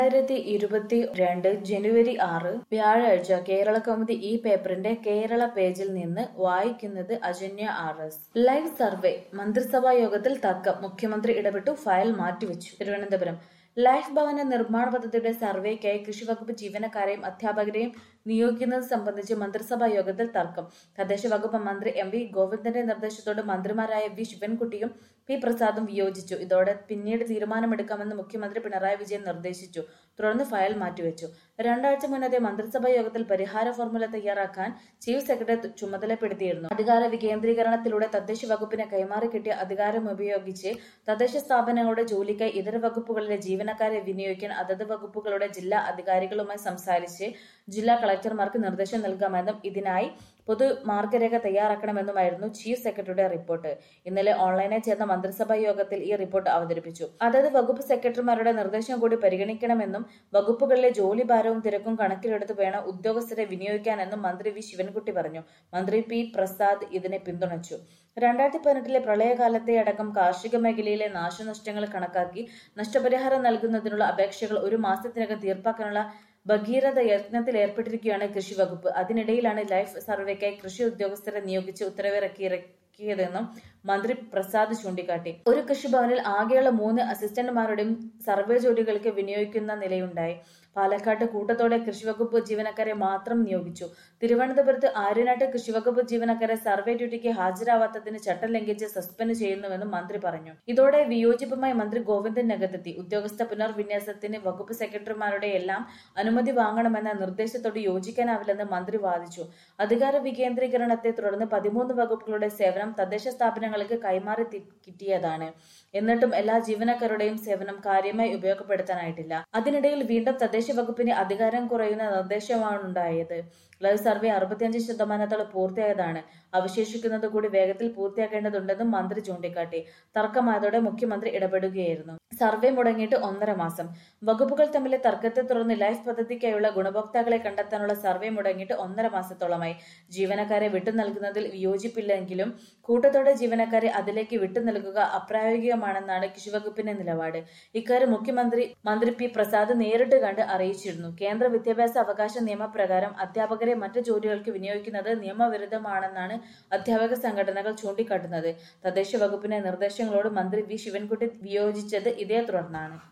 രണ്ടായിരത്തി ഇരുപത്തി രണ്ട് ജനുവരി ആറ് വ്യാഴാഴ്ച കേരള കൗമുദി ഈ പേപ്പറിന്റെ കേരള പേജിൽ നിന്ന് വായിക്കുന്നത് Ajanya R S live survey മന്ത്രിസഭാ യോഗത്തിൽ തർക്കം മുഖ്യമന്ത്രി ഇടപെട്ടു ഫയൽ മാറ്റിവെച്ചു തിരുവനന്തപുരം ലൈഫ് ഭവന നിർമ്മാണ പദ്ധതിയുടെ സർവേക്കായി കൃഷിവകുപ്പ് ജീവനക്കാരെയും അധ്യാപകരെയും നിയോഗിക്കുന്നത് സംബന്ധിച്ച് മന്ത്രിസഭാ യോഗത്തിൽ തർക്കം തദ്ദേശ വകുപ്പ് മന്ത്രി എം വി ഗോവിന്ദന്റെ നിർദ്ദേശത്തോട് മന്ത്രിമാരായ വി ശിവൻകുട്ടിയും പി പ്രസാദും വിയോജിച്ചു ഇതോടെ പിന്നീട് തീരുമാനമെടുക്കാമെന്ന് മുഖ്യമന്ത്രി പിണറായി വിജയൻ നിർദ്ദേശിച്ചു തുടർന്ന് ഫയൽ മാറ്റിവെച്ചു രണ്ടാഴ്ച മുന്നതേ മന്ത്രിസഭാ യോഗത്തിൽ പരിഹാര ഫോർമുല തയ്യാറാക്കാൻ ചീഫ് സെക്രട്ടറി ചുമതലപ്പെടുത്തിയിരുന്നു അധികാര വികേന്ദ്രീകരണത്തിലൂടെ തദ്ദേശ വകുപ്പിന് കൈമാറി കിട്ടിയ അധികാരം ഉപയോഗിച്ച് തദ്ദേശ സ്ഥാപനങ്ങളുടെ ജോലിക്കായി ഇതര വകുപ്പുകളിലെ ജീവനക്കാരെ വിനിയോഗിക്കാൻ അതത് വകുപ്പുകളുടെ ജില്ലാ അധികാരികളുമായി സംസാരിച്ച് ജില്ലാ കളക്ടർമാർക്ക് നിർദ്ദേശം നൽകാമെന്നും ഇതിനായി പൊതു മാർഗരേഖ തയ്യാറാക്കണമെന്നുമായിരുന്നു ചീഫ് സെക്രട്ടറിയുടെ റിപ്പോർട്ട് ഇന്നലെ ഓൺലൈനായി ചേർന്ന മന്ത്രിസഭാ യോഗത്തിൽ ഈ റിപ്പോർട്ട് അവതരിപ്പിച്ചു അതത് വകുപ്പ് സെക്രട്ടറിമാരുടെ നിർദ്ദേശം കൂടി പരിഗണിക്കണമെന്നും വകുപ്പുകളിലെ ജോലി ഭാരവും തിരക്കും കണക്കിലെടുത്ത് വേണം ഉദ്യോഗസ്ഥരെ വിനിയോഗിക്കാനെന്നും മന്ത്രി വി ശിവൻകുട്ടി പറഞ്ഞു മന്ത്രി പി പ്രസാദ് ഇതിനെ പിന്തുണച്ചു രണ്ടായിരത്തി പതിനെട്ടിലെ പ്രളയകാലത്തെ അടക്കം കാർഷിക മേഖലയിലെ നാശനഷ്ടങ്ങൾ കണക്കാക്കി നഷ്ടപരിഹാരം നൽകുന്നതിനുള്ള അപേക്ഷകൾ ഒരു മാസത്തിനകം തീർപ്പാക്കാനുള്ള ഭഗീരഥ യത്നത്തിൽ ഏർപ്പെട്ടിരിക്കുകയാണ് കൃഷി വകുപ്പ് അതിനിടയിലാണ് ലൈഫ് സർവേക്കായി കൃഷി ഉദ്യോഗസ്ഥരെ നിയോഗിച്ച് ഉത്തരവിറക്കിയിറക്കിയതെന്നും മന്ത്രി പ്രസാദ് ചൂണ്ടിക്കാട്ടി ഒരു കൃഷിഭവനിൽ ആകെയുള്ള മൂന്ന് അസിസ്റ്റന്റുമാരുടെയും സർവേ ജോലികൾക്ക് വിനിയോഗിക്കുന്ന നിലയുണ്ടായി പാലക്കാട്ട് കൂട്ടത്തോടെ കൃഷിവകുപ്പ് ജീവനക്കാരെ മാത്രം നിയോഗിച്ചു തിരുവനന്തപുരത്ത് ആര്യനാട്ട് കൃഷിവകുപ്പ് ജീവനക്കാരെ സർവേ ഡ്യൂട്ടിക്ക് ഹാജരാവാത്തതിന് ചട്ടം ലംഘിച്ച് സസ്പെൻഡ് ചെയ്യുന്നുവെന്നും മന്ത്രി പറഞ്ഞു ഇതോടെ വിയോജിപ്പുമായി മന്ത്രി ഗോവിന്ദൻ രംഗത്തെത്തി ഉദ്യോഗസ്ഥ പുനർവിന്യാസത്തിന് വകുപ്പ് സെക്രട്ടറിമാരുടെ എല്ലാം അനുമതി വാങ്ങണമെന്ന നിർദ്ദേശത്തോട് യോജിക്കാനാവില്ലെന്ന് മന്ത്രി വാദിച്ചു അധികാര വികേന്ദ്രീകരണത്തെ തുടർന്ന് പതിമൂന്ന് വകുപ്പുകളുടെ സേവനം തദ്ദേശ സ്ഥാപനങ്ങൾക്ക് കൈമാറി കിട്ടിയതാണ് എന്നിട്ടും എല്ലാ ജീവനക്കാരുടെയും സേവനം കാര്യമായി ഉപയോഗപ്പെടുത്താനായിട്ടില്ല അതിനിടയിൽ വീണ്ടും തദ്ദേശ വകുപ്പിന് അധികാരം കുറയുന്ന നിർദ്ദേശമാണുണ്ടായത് ലൈവ് സർവേ അറുപത്തിയഞ്ച് ശതമാനത്തോളം പൂർത്തിയായതാണ് അവശേഷിക്കുന്നത് കൂടി വേഗത്തിൽ പൂർത്തിയാക്കേണ്ടതുണ്ടെന്നും മന്ത്രി ചൂണ്ടിക്കാട്ടി തർക്കമായതോടെ മുഖ്യമന്ത്രി ഇടപെടുകയായിരുന്നു സർവേ മുടങ്ങിയിട്ട് ഒന്നര മാസം വകുപ്പുകൾ തമ്മിലെ തർക്കത്തെ തുടർന്ന് ലൈഫ് പദ്ധതിക്കായുള്ള ഗുണഭോക്താക്കളെ കണ്ടെത്താനുള്ള സർവേ മുടങ്ങിയിട്ട് ഒന്നര മാസത്തോളമായി ജീവനക്കാരെ വിട്ടു നൽകുന്നതിൽ വിയോജിപ്പില്ലെങ്കിലും കൂട്ടത്തോടെ ജീവനക്കാരെ അതിലേക്ക് വിട്ടു നൽകുക അപ്രായോഗികമാണെന്നാണ് കൃഷിവകുപ്പിന്റെ നിലപാട് ഇക്കാര്യം മുഖ്യമന്ത്രി മന്ത്രി പി പ്രസാദ് നേരിട്ട് കണ്ട് അറിയിച്ചിരുന്നു കേന്ദ്ര വിദ്യാഭ്യാസ അവകാശ നിയമപ്രകാരം അധ്യാപകരെ മറ്റു ജോലികൾക്ക് വിനിയോഗിക്കുന്നത് നിയമവിരുദ്ധമാണെന്നാണ് അധ്യാപക സംഘടനകൾ ചൂണ്ടിക്കാട്ടുന്നത് തദ്ദേശ വകുപ്പിന്റെ നിർദ്ദേശങ്ങളോട് മന്ത്രി വി ശിവൻകുട്ടി വിയോജിച്ചത് ഇതേ തുടർന്നാണ്